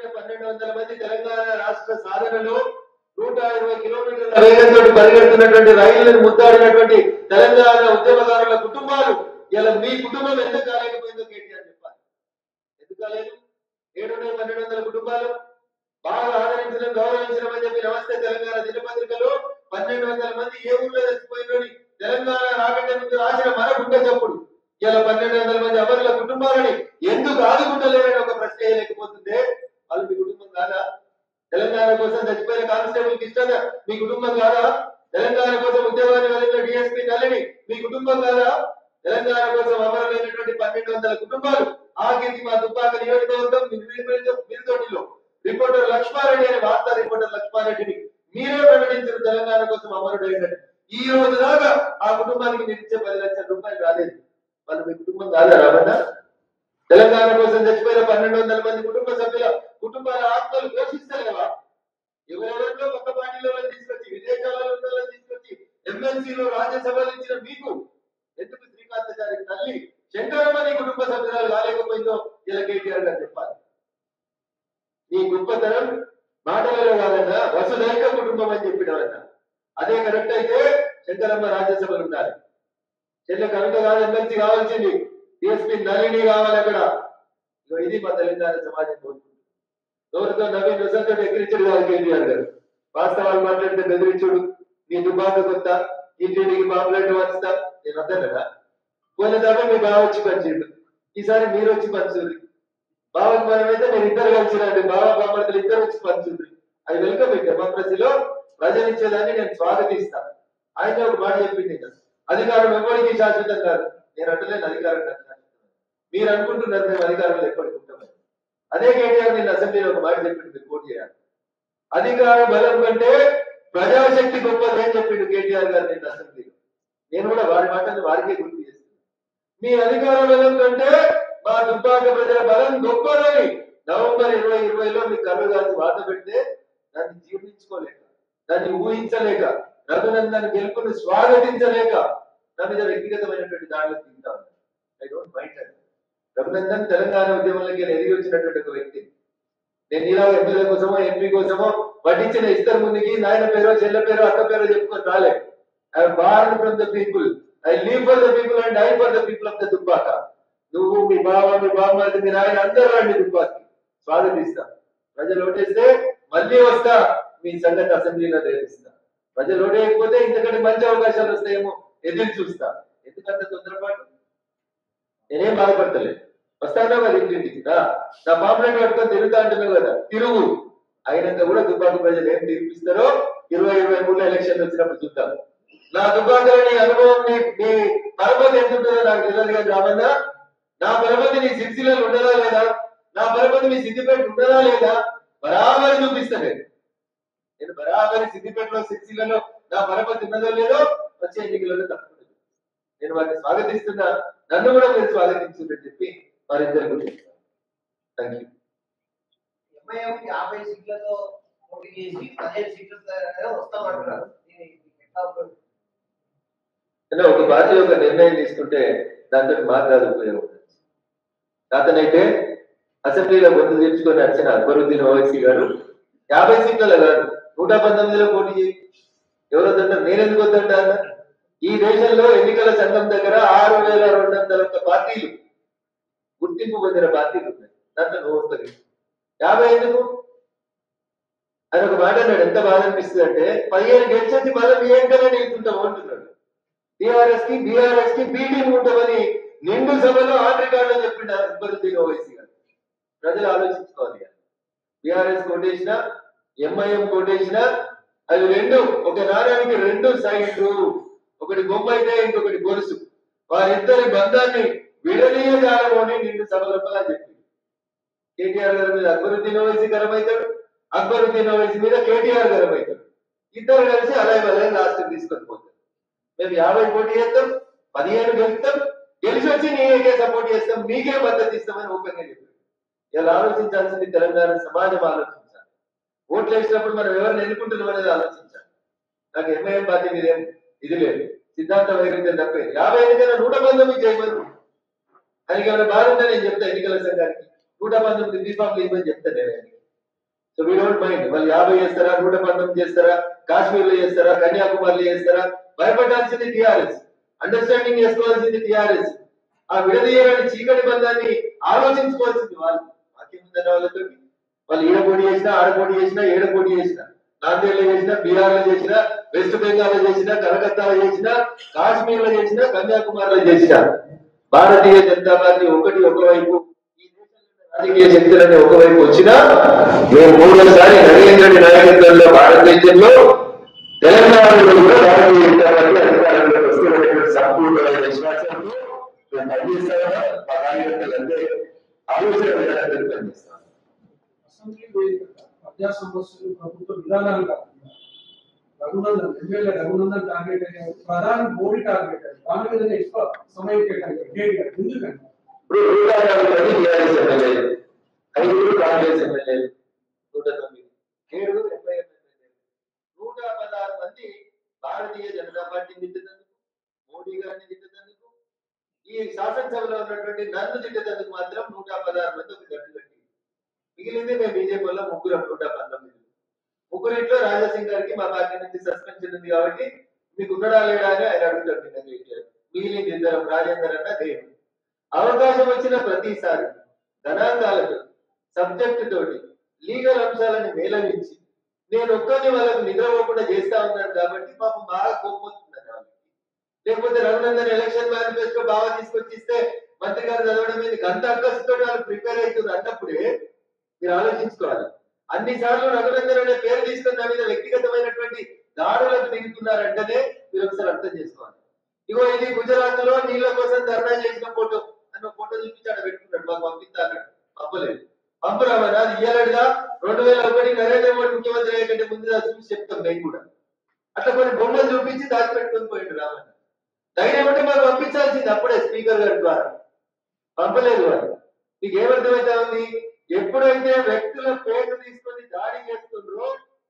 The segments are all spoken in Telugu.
పన్నెండు వందల మంది తెలంగాణ రాష్ట్ర సాధనలో నూట ఇరవై కిలోమీటర్ల వేగంతో పరిగెడుతున్నటువంటి రైళ్లను ముద్దాడినటువంటి తెలంగాణ ఉద్యమకారుల కుటుంబాలు ఇలా మీ కుటుంబం ఎందుకు కాలేకపోయిందో కేటీఆర్ చెప్పాలి ఎందుకు కాలేదు ఏడు వందల పన్నెండు వందల కుటుంబాలు బాగా ఆదరించడం గౌరవించడం అని చెప్పి నమస్తే తెలంగాణ దినపత్రికలో పన్నెండు వందల మంది ఏ ఊర్లో చచ్చిపోయినని తెలంగాణ రాకంటే ముందు రాసిన మన గుండె చప్పుడు ఇలా పన్నెండు వందల మంది అమరుల కుటుంబాలని ఎందుకు ఆదుకుంటలేరని ఒక ప్రశ్న వేయలేకపోతుందే వాళ్ళు మీ కుటుంబం కాదా తెలంగాణ కోసం చచ్చిపోయిన కానిస్టేబుల్ కిష్టన మీ కుటుంబం కాదా తెలంగాణ కోసం ఉద్యోగాన్ని వెళ్ళిన డిఎస్పీ నల్లిని మీ కుటుంబం కాదా తెలంగాణ కోసం అమరులైనటువంటి పన్నెండు వందల కుటుంబాలు ఆఖరికి మా దుబ్బాక నియోజకవర్గం మిరుతోటిలో రిపోర్టర్ లక్ష్మారెడ్డి అనే వార్తా రిపోర్టర్ లక్ష్మారెడ్డిని మీరే ప్రకటించిన తెలంగాణ కోసం అమరుడైనట్టు ఈ రోజు దాకా ఆ కుటుంబానికి మీరు ఇచ్చే పది లక్షల రూపాయలు రాలేదు వాళ్ళు మీ కుటుంబం కాదా రావన్నా తెలంగాణ కోసం చచ్చిపోయిన పన్నెండు వందల మంది కుటుంబ సభ్యుల కుటుంబాల ఆత్మలు ఘోషిస్తలేవా ఎవరెవరిలో పక్క పార్టీలలో తీసుకొచ్చి విదేశాలలో ఉన్న వాళ్ళని తీసుకొచ్చి ఎమ్మెల్సీలో రాజ్యసభలో ఇచ్చిన మీకు ఎందుకు శ్రీకాంతాచారి తల్లి శంకరమ్మని కుటుంబ సభ్యురాలు కాలేకపోయిందో ఇలా కేటీఆర్ గారు చెప్పాలి నీ గొప్పతనం మాటలలో కాదన్నా వసుదైక కుటుంబం అని చెప్పినవన్నా అదే కరెక్ట్ అయితే శంకరమ్మ రాజ్యసభలు ఉండాలి చెల్లె కవిత కాదు ఎమ్మెల్సీ కావాల్సింది డిఎస్పీ నళిని కావాలి అక్కడ ఇగో ఇది మా తెలంగాణ సమాజం కోరుకుంటుంది ఎవరితో నవీన్ రసంతో ఎక్కిరించడు కాదు కేటీఆర్ గారు వాస్తవాలు మాట్లాడితే బెదిరించుడు నీ దుబాక కొత్త ఇంటికి పాపులేట్ వంచుతా నేను వద్దాను కదా పోయిన దాకా మీ బావ వచ్చి పంచిండు ఈసారి మీరు వచ్చి పంచుండ్రి బావకి మనమైతే నేను ఇద్దరు కలిసి రండి బావ బామ్మర్తలు ఇద్దరు వచ్చి పంచుండ్రి అది వెల్కమ్ ఈ డెమోక్రసీలో ప్రజలిచ్చేదాన్ని నేను స్వాగతిస్తాను ఆయన ఒక మాట చెప్పింది ఇంకా అధికారం ఎవరికి శాశ్వతం కాదు నేను అంటలేను అధికారం నాకు శాశ్వతం మీరు అనుకుంటున్నారు మేము అధికారంలో ఎప్పటికి ఉంటామని అదే కేటీఆర్ నేను అసెంబ్లీలో ఒక మాట చెప్పింది మీరు పోటీ చేయాలి అధికార బలం కంటే ప్రజాశక్తి గొప్పది అని చెప్పిండు కేటీఆర్ గారు నేను అసెంబ్లీలో నేను కూడా వారి మాటలు వారికే గుర్తు చేస్తున్నాను మీ అధికార బలం కంటే మా దుబ్బాక ప్రజల బలం గొప్పదని నవంబర్ ఇరవై ఇరవైలో మీ కర్ర గారి వాత పెడితే దాన్ని జీర్ణించుకోలేక దాన్ని ఊహించలేక రఘునందన్ గెలుపును స్వాగతించలేక నా మీద వ్యక్తిగతమైనటువంటి దాడులు తింటా ఉన్నాను ఐ డోంట్ మైండ్ అది రఘునందన్ తెలంగాణ ఉద్యమంలోకి ఎదిగి వచ్చినటువంటి ఒక వ్యక్తి నేను ఇలాగ ఎమ్మెల్యే కోసమో ఎంపీ కోసమో వడ్డించిన ఇద్దరు ముందుకి నాయన పేరు చెల్లె పేరు అక్క పేరు చెప్పుకొని రాలే I born from the people I live for the people and I for the people of the Dubbaka నువ్వు మీ బావ మీ బామ్మది మీ నాయన అందరూ రండి దుబ్బాకి స్వాగతిస్తా ప్రజలు ఓటేస్తే మళ్ళీ వస్తా మీ సంగతి అసెంబ్లీలో రేపిస్తా ప్రజలు ఓటేయకపోతే ఇంతకంటే మంచి అవకాశాలు వస్తాయేమో ఎదురు చూస్తా ఎందుకంత తొందరపాటు నేనేం బాధపడతలేదు వస్తానో కదా ఇంటింటికి రా నా పాంప్లెట్ పట్టుకొని తిరుగుతా అంటున్నావు కదా తిరుగు అయినంత కూడా దుబ్బాక ప్రజలు ఏం తీర్పిస్తారో ఇరవై ఇరవై మూడు ఎలక్షన్లు వచ్చినప్పుడు చూద్దాం నా దుబ్బాకలో నీ అనుభవం నీ నీ పరపతి ఎంత ఉంటుందో నాకు తెలియదు కానీ రామన్నా నా పరపతి నీ సిరిసిల్లలో ఉండదా లేదా నా పరపతి మీ సిద్దిపేట ఉండదా లేదా బరాబరి చూపిస్తా నేను నేను బరాబరి సిద్దిపేటలో సిరిసిల్లలో నా పరపతి ఉన్నదో లేదో వచ్చే ఎన్నికలలో తప్పకుండా నేను వారిని స్వాగతిస్తున్నా నన్ను కూడా మీరు స్వాగతించుందని చెప్పి వారిద్దరు గురించి థ్యాంక్ యూ ఎంఐఎం యాభై సీట్లతో పోటీ చేసి పదిహేను సీట్లతో వస్తామంటున్నారు దీన్ని ఎట్లా ఉంటుంది? అంటే ఒక పార్టీ ఒక నిర్ణయం తీసుకుంటే దాంతో మాకు కాదు ఉపయోగం అతనైతే అసెంబ్లీలో గొంతు తీర్చుకొని వచ్చిన అక్బరుద్దీన్ ఓవైసీ గారు యాభై సీట్లలో కాదు నూట పంతొమ్మిదిలో పోటీ చేయి ఎవరు వద్దంటారు నేను ఎందుకు వద్దంటా అన్న? ఈ దేశంలో ఎన్నికల సంఘం దగ్గర ఆరు వేల రెండు వందల ఒక్క పార్టీలు గుర్తింపు పొందిన పార్టీలు ఉన్నాయి దాంట్లో నువ్వు వస్తుంది యాభై ఎందుకు అని ఒక మాట అన్నాడు ఎంత బాధ అనిపిస్తుంది అంటే పదిహేను గెలిచి మళ్ళీ మీ ఏంటనే నిలుపుకుంటాం అంటున్నాడు టిఆర్ఎస్ కి బీఆర్ఎస్ కి బీటీం ఉంటామని నిండు సభలో ఆన్ రికార్డులో చెప్పిండు అక్బరుద్దీన్ ఓవైసీ గారు ప్రజలు ఆలోచించుకోవాలి బీఆర్ఎస్ కోటేసిన ఎంఐఎం కోటేసిన అవి రెండు ఒక నాణ్యానికి రెండు సైడ్లు ఒకటి బొమ్మ అయితే ఇంకొకటి గొలుసు వారిద్దరి బంధాన్ని విడదీయజాలము అని నిండు సభ లోపల చెప్పింది కేటీఆర్ గారి మీద అక్బరుద్దీన్ ఓవైసీ గరమవుతాడు అక్బరుద్దీన్ ఓవైసీ మీద కేటీఆర్ గరమవుతాడు ఇద్దరు కలిసి అలాగే అలాగే లాస్ట్ తీసుకొని పోతారు మేము యాభై పోటీ చేస్తాం పదిహేను గెలుస్తాం గెలిచి వచ్చి నీకే సపోర్ట్ చేస్తాం మీకే మద్దతు ఇస్తామని ఓపెన్ గా చెప్పారు ఇలా ఆలోచించాల్సింది తెలంగాణ సమాజం ఆలోచించాలి ఓట్లు వేసినప్పుడు మనం ఎవరిని ఎన్నుకుంటున్నాం అనేది ఆలోచించాలి నాకు ఎంఐఎం పార్టీ మీద ఏం ఇది లేదు సిద్ధాంత వైరుధ్యం తప్పే యాభై ఎన్నికల నూట పంతొమ్మిది చేయమను ఆయనకి ఏమైనా బాధ ఉంటే నేను చెప్తా ఎన్నికల సంఘానికి నూట పంతొమ్మిది బీఫామ్లు ఇవ్వని చెప్తాను నేను ఆయనకి సో వీ డోంట్ మైండ్ వాళ్ళు యాభై చేస్తారా నూట పంతొమ్మిది చేస్తారా కాశ్మీర్ లో చేస్తారా కన్యాకుమారిలో చేస్తారా భయపడాల్సింది టిఆర్ఎస్ అండర్స్టాండింగ్ చేసుకోవాల్సింది టిఆర్ఎస్ ఆ విడదీయాలని చీకటి బంధాన్ని ఆలోచించుకోవాల్సింది వాళ్ళు మాకేముందన్న వాళ్ళతో వాళ్ళు ఈడ పోటీ చేసినా ఆడ పోటీ చేసినా ఏడ పోటీ చేసినా నాందేడ్ లో చేసినా బీహార్ లో చేసినా వెస్ట్ బెంగాల్ లో చేసినా కలకత్తాలో చేసినా కాశ్మీర్ లో చేసినా కన్యాకుమారిలో చేసినా భారతీయ జనతా పార్టీ ఒకటి ఒకవైపు ఈ దేశంలో రాజకీయ శక్తులన్నీ ఒకవైపు వచ్చినా మేము మూడోసారి నరేంద్రుడి నాయకత్వంలో భారతదేశంలో తెలంగాణలో కూడా భారతీయ జనతా పార్టీ అధికారంలోకి వస్తున్నటువంటి సంపూర్ణమైన విశ్వాసంతో మేము పనిచేస్తామా మా కార్యకర్తలందరూ ఆలోచన విధానంతో పనిచేస్తాం అసెంబ్లీ వేదికగా ప్రజా సమస్యలు ప్రభుత్వ విధానాలు కాకుండా రఘునందన్ ఎమ్మెల్యే రఘునందన్ టార్గెట్ అనే ప్రధాని మోడీ టార్గెట్ అది. దాని మీద ఎక్కువ సమయం కేటాయించారు కేటీఆర్ ఎందుకంటే ఇప్పుడు నూట యాభై మంది టీఆర్ఎస్ ఎమ్మెల్యేలు ఐదుగురు కాంగ్రెస్ ఎమ్మెల్యేలు నూట తొమ్మిది ఏడుగురు ఎంఐ ఎమ్మెల్యేలు నూట పదహారు మంది భారతీయ జనతా పార్టీని తిట్టేందుకు మోడీ గారిని తిట్టేందుకు ఈ శాసనసభలో ఉన్నటువంటి నన్ను తిట్టేందుకు మాత్రం నూట పదహారు మంది ఒక జట్టు కట్టి మిగిలింది మేము బీజేపీ వల్ల ముగ్గురు నూట పంతొమ్మిది ముగ్గురిట్లో రాజాసింగ్ గారికి మా పార్టీ నుంచి సస్పెన్షన్ ఉంది కాబట్టి మీకు ఉన్నాడా లేడా అని ఆయన అడుగుతాడు నిన్న కేటీఆర్ మిగిలింది ఇద్దరం రాజేందర్ అన్న దేవుడు అవకాశం వచ్చిన ప్రతిసారి గణాంకాలతో సబ్జెక్ట్ తోటి లీగల్ అంశాలను మేళవించి నేను ఒక్కరిని వాళ్ళకు నిద్రపోకుండా చేస్తా ఉన్నాను కాబట్టి పాపం బాగా కోపం వస్తుంది వాళ్ళకి లేకపోతే రఘునందన్ ఎలక్షన్ మేనిఫెస్టో బాగా తీసుకొచ్చిస్తే మంత్రి గారు చదవడం మీద గంట అక్కసుతో వాళ్ళు ప్రిపేర్ అవుతున్నారు అన్నప్పుడే మీరు ఆలోచించుకోవాలి అన్ని సార్లు రఘునందన్ అనే పేరు తీసుకుని నా మీద వ్యక్తిగతమైనటువంటి దాడులకు దిగుతున్నారంటేనే మీరు ఒకసారి అర్థం చేసుకోవాలి ఇగో ఇది గుజరాత్ లో నీళ్ళ కోసం ధర్నా చేసిన ఫోటో అని ఒక ఫోటో చూపించాడు పెట్టుకున్నాడు మాకు పంపిస్తా అన్నాడు పంపలేదు పంపురామని అది ఇయ్యలేడుగా రెండు వేల ఒకటి నరేంద్ర మోడీ ముఖ్యమంత్రి అయ్యేకంటే ముందు అది చూసి చెప్తాం మేము కూడా అట్లా కొన్ని బొమ్మలు చూపించి దాచిపెట్టుకొని పోయిండు రామన్న ధైర్యం ఉంటే మాకు పంపించాల్సింది అప్పుడే స్పీకర్ గారి ద్వారా పంపలేదు వారు మీకు ఏమర్థమైతే ఉంది ఎప్పుడైతే వ్యక్తుల పేర్లు తీసుకొని దాడి చేస్తుండ్రో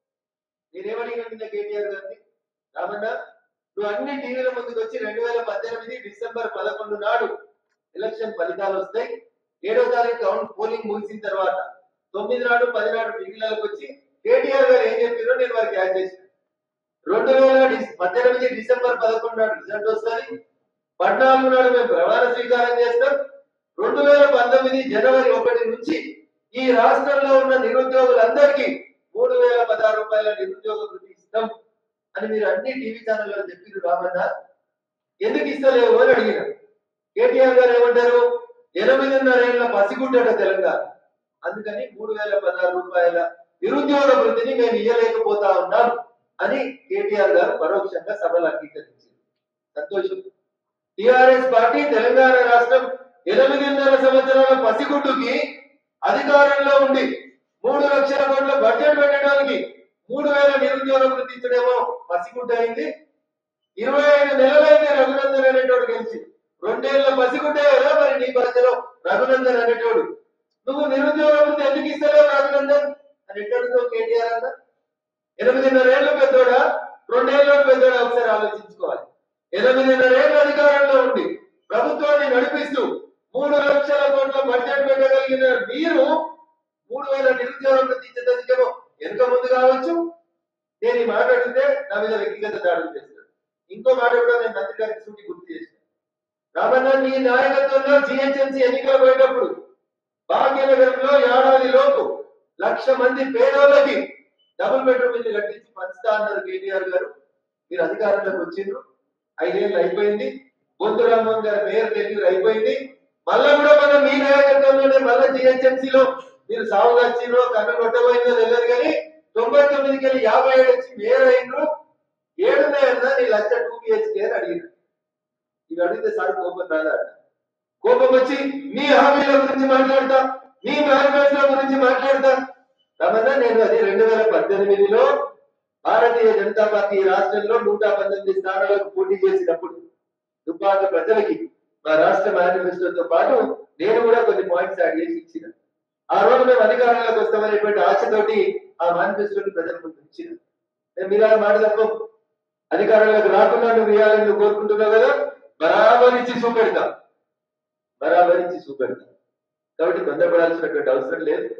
నేనేమడిగిన నిన్న కేటీఆర్ గారిని రామన్న నువ్వు అన్ని టీవీల ముందుకు వచ్చి రెండు వేల పద్దెనిమిది డిసెంబర్ పదకొండు నాడు ఎలక్షన్ ఫలితాలు వస్తాయి ఏడో తారీఖు కౌంట్ పోలింగ్ ముగిసిన తర్వాత తొమ్మిది నాడు పది నాడు టీవీలకు వచ్చి కేటీఆర్ గారు ఏం చెప్పారో నేను వారికి యాడ్ చేసిన రెండు వేల డిస్- పద్దెనిమిది డిసెంబర్ పదకొండు నాడు రిజల్ట్ వస్తుంది పద్నాలుగు నాడు మేము ప్రమాణ స్వీకారం చేస్తాం రెండు వేల పంతొమ్మిది జనవరి ఒకటి నుంచి ఈ రాష్ట్రంలో ఉన్న నిరుద్యోగులందరికీ మూడు వేల పదహారు రూపాయల నిరుద్యోగ వృత్తి ఇస్తాం అని మీరు అన్ని టీవీ ఛానల్లో చెప్పిరు రామన్న ఎందుకు ఇస్తలేవు అని అడిగిన కేటీఆర్ గారు ఏమంటారు ఎనిమిదిన్నర ఏళ్ల పసిగుడ్డట తెలంగాణ అందుకని మూడు వేల పదహారు రూపాయల నిరుద్యోగ వృత్తిని మేము ఇయ్యలేకపోతా ఉన్నాం అని కేటీఆర్ గారు పరోక్షంగా సభలు అంగీకరించారు సంతోషం టిఆర్ఎస్ పార్టీ తెలంగాణ రాష్ట్రం ఎనిమిదిన్నర సంవత్సరాల పసిగుడ్డుకి అధికారంలో ఉండి మూడు లక్షల కోట్ల బడ్జెట్ పెట్టడానికి మూడు వేల నిరుద్యోగ వృత్తి ఇచ్చడేమో పసిగుడ్డ అయింది ఇరవై ఐదు నెలలైతే రఘునందన్ అనేటోడు గెలిచి రెండేళ్ల పసిగుడ్డే కదా మరి నీ పరిచయం రఘునందన్ అనేటోడు నువ్వు నిరుద్యోగ వృత్తి ఎందుకు ఇస్తలేవు రఘునందన్ అని ఎక్కడితో కేటీఆర్ అన్న ఎనిమిదిన్నర ఏళ్ళు పెద్దోడా రెండేళ్ళు పెద్దోడా ఒకసారి ఆలోచించుకోవాలి ఎనిమిదిన్నర ఏళ్ళు అధికారంలో ఉండి ప్రభుత్వాన్ని నడిపిస్తూ మూడు లక్షల కోట్ల బడ్జెట్ పెట్టగలిగిన మీరు మూడు వేల నిరుద్యోగ వృత్తి ఇచ్చేందుకేమో వెనుక ముందు కావచ్చు నేను ఈ మాట అడిగితే నా మీద వ్యక్తిగత దాడులు చేస్తాడు ఇంకో మాట కూడా నేను మంత్రి గారికి సూటి గుర్తు చేశాను రామన్న నీ నాయకత్వంలో జిహెచ్ఎంసీ ఎన్నికలు పోయేటప్పుడు భాగ్యనగరంలో ఏడాది లోపు లక్ష మంది పేదోళ్ళకి డబుల్ బెడ్రూమ్ ఇల్లు కట్టించి పంచుతా అన్నారు కేటీఆర్ గారు మీరు అధికారంలోకి వచ్చిండ్రు ఐదేళ్ళు అయిపోయింది బొంతు రామ్మోహన్ గారి మేయర్ టెన్యూర్ అయిపోయింది మళ్ళా కూడా మనం మీ నాయకత్వంలోనే మళ్ళా జిహెచ్ఎంసీ లో మీరు సాగు వచ్చిండ్రో కన్ను కొట్టబోయిందో తెలియదు కానీ తొంభై తొమ్మిదికి వెళ్ళి యాభై ఏడు వచ్చి మేయర్ అయిండ్రు ఏడున్నాయన్నా నీ లక్ష టూ బిహెచ్కే అని అడిగిన ఇవి అడిగితే సార్ కోపం రాదా కోపం వచ్చి నీ హామీల గురించి మాట్లాడతా నీ మేనిఫెస్టో గురించి మాట్లాడతా రమణ నేను అది రెండు వేల పద్దెనిమిదిలో భారతీయ జనతా పార్టీ ఈ రాష్ట్రంలో నూట పంతొమ్మిది స్థానాలకు పోటీ చేసినప్పుడు దుబ్బాక ప్రజలకి మా రాష్ట్ర మేనిఫెస్టోతో పాటు నేను కూడా కొన్ని పాయింట్స్ యాడ్ చేసి ఇచ్చిన ఆ రోజు మేము అధికారంలోకి వస్తామనేటువంటి ఆశతోటి ఆ మేనిఫెస్టోని ప్రజల ముందు ఇచ్చిన నేను మీరు ఆ మాట తప్ప అధికారంలోకి రాకుండా నువ్వు ఇవ్వాలని నువ్వు కోరుకుంటున్నావు కదా బరాబర్ ఇచ్చి చూపెడతా బరాబర్ ఇచ్చి చూపెడతా కాబట్టి తొందరపడాల్సినటువంటి అవసరం లేదు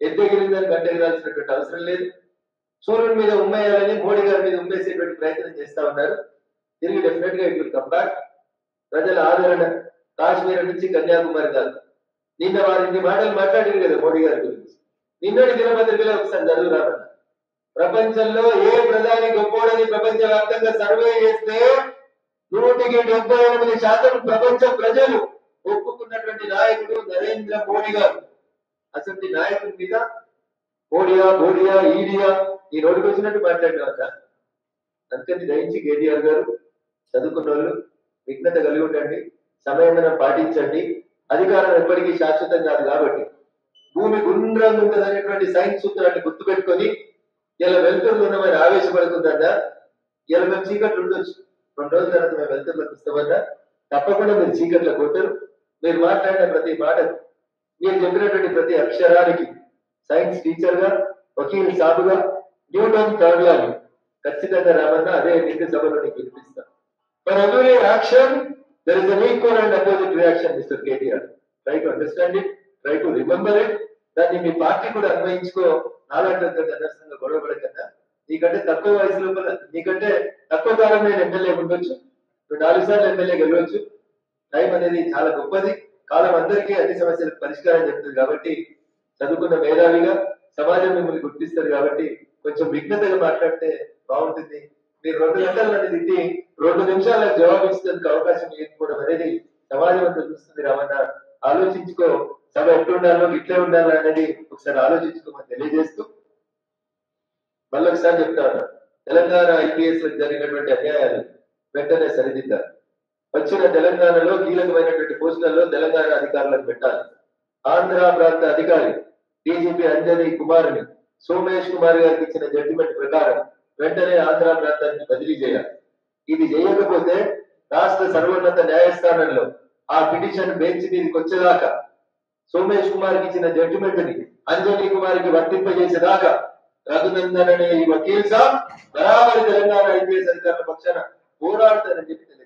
ఎద్దెగిరిందని గంటెగిరాల్సినటువంటి అవసరం లేదు సూర్యుడి మీద ఉమ్మేయాలని మోడీ గారి మీద ఉమ్మేసేటువంటి ప్రయత్నం చేస్తా ఉన్నారు తిరిగి డెఫినెట్ గా ఇట్ విల్ కమ్ బ్యాక్ ప్రజల ఆదరణ కాశ్మీర్ నుంచి కన్యాకుమారి దాకా నిన్న వారు ఇన్ని మాటలు మాట్లాడింది కదా మోడీ గారి గురించి నిన్నటి దినపత్రికలో ఒకసారి చదువురామన్న ప్రపంచంలో ఏ ప్రధాని గొప్పోడని ప్రపంచ వ్యాప్తంగా సర్వే చేస్తే నూటికి డెబ్బై ఎనిమిది శాతం ప్రపంచ ప్రజలు ఒప్పుకున్నటువంటి నాయకుడు నరేంద్ర మోడీ గారు అసలు నాయకుడి మీద మోడియా మోడియా ఈడియా ఈ నోటికి వచ్చినట్టు మాట్లాడినా అందుకని దయించి కేటీఆర్ గారు చదువుకున్న వాళ్ళు విఘ్నత కలిగి ఉండండి సమయం పాటించండి అధికారం ఎప్పటికీ శాశ్వతం కాదు కాబట్టి భూమి గుండ్రంగా ఉంటుంది అనేటువంటి సైన్స్ సూత్రాన్ని గుర్తుపెట్టుకొని ఇలా వెళ్తుర్లు ఉన్నామని ఆవేశపడుతుందట ఇలా మేము చీకట్లు ఉండొచ్చు రెండు రోజుల తర్వాత మేము వెళ్తుర్లకు వస్తామన్నా తప్పకుండా మీరు చీకట్లో కొట్టరు మీరు మాట్లాడిన ప్రతి మాటకు మీరు చెప్పినటువంటి ప్రతి అక్షరానికి సైన్స్ టీచర్ గా వకీల్ సాబుగా న్యూటన్ థర్డ్ లాని ఖచ్చితంగా రామన్న అదే నిండు సభలో నీకు వినిపిస్తాను for every action there is an equal and opposite reaction mister KTR try to understand it try to remember it దాన్ని మీ పార్టీ కూడా అన్వయించుకో నాలాంటి అనవసరంగా గొడవ పడకన్నా నీకంటే తక్కువ వయసు లోపల నీకంటే తక్కువ కాలం నేను ఎమ్మెల్యే ఉండొచ్చు నువ్వు నాలుగు సార్లు ఎమ్మెల్యే గెలవచ్చు టైం అనేది చాలా గొప్పది కాలం అందరికీ అన్ని సమస్యలకు పరిష్కారం చెప్తుంది కాబట్టి చదువుకున్న మేధావిగా సమాజం మిమ్మల్ని గుర్తిస్తారు కాబట్టి కొంచెం విఘ్నతగా మాట్లాడితే బాగుంటుంది మీరు రెండు గంటలు నన్ను తిట్టి రెండు నిమిషాలకు జవాబు ఇచ్చేందుకు అవకాశం ఇవ్వకపోవడం అనేది సమాజం అంతా చూస్తుంది రామన్న ఆలోచించుకో సభ ఎట్లుండాలో ఇట్లే ఉండాలో అనేది ఒకసారి ఆలోచించుకోమని తెలియజేస్తూ మళ్ళీ ఒకసారి చెప్తా ఉన్నా తెలంగాణ ఐపీఎస్ లకు జరిగినటువంటి అన్యాయాలు వెంటనే సరిదిద్దారు వచ్చిన తెలంగాణలో కీలకమైనటువంటి పోస్టులలో తెలంగాణ అధికారులను పెట్టాలి ఆంధ్ర ప్రాంత అధికారి డీజీపీ అంజనీ కుమార్ని సోమేష్ కుమార్ గారికి ఇచ్చిన జడ్జిమెంట్ ప్రకారం వెంటనే ఆంధ్ర ప్రాంతానికి బదిలీ చేయాలి ఇది చేయకపోతే రాష్ట్ర సర్వోన్నత న్యాయస్థానంలో ఆ పిటిషన్ బెంచ్ మీదకి వచ్చేదాకా సోమేష్ కుమార్ కి ఇచ్చిన జడ్జిమెంట్ ని అంజనీ కుమార్ కి వర్తింపజేసేదాకా రఘునందన్ అనే ఈ వకీల్ సాబ్ బరాబరి తెలంగాణ ఐపీఎస్ అధికారుల పక్షాన పోరాడతారని చెప్పి తెలియజేస్తున్నారు.